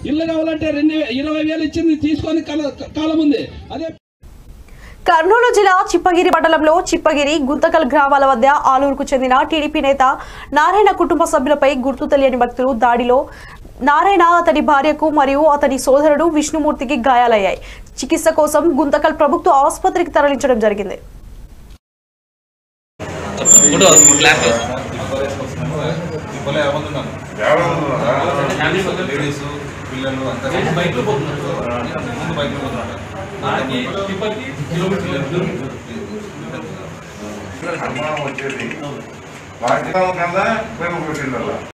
ఇల్లు కావాలంటే రెండు వే- ఇరవై వేలు ఇచ్చింది తీసుకొని కాల- కాలం ఉంది అదే కర్నూలు జిల్లా చిప్పగిరి మండలంలో చిప్పగిరి గుంతకల్ గ్రామాల వద్ద ఆలూరుకు చెందిన టీడీపీ నేత నారాయణ కుటుంబ సభ్యులపై గుర్తు తెలియని వ్యక్తులు దాడిలో నారాయణ అతని భార్యకు మరియు అతని సోదరుడు విష్ణుమూర్తికి గాయాలయ్యాయి చికిత్స కోసం గుంతకల్ ప్రభుత్వ ఆసుపత్రికి తరలించడం జరిగింది లేడీస్ పిల్లలు అంతా ముందు బైక్ పోతున్నాడు వచ్చేది వాటి కన్నా ఉపయోగపడుతుంది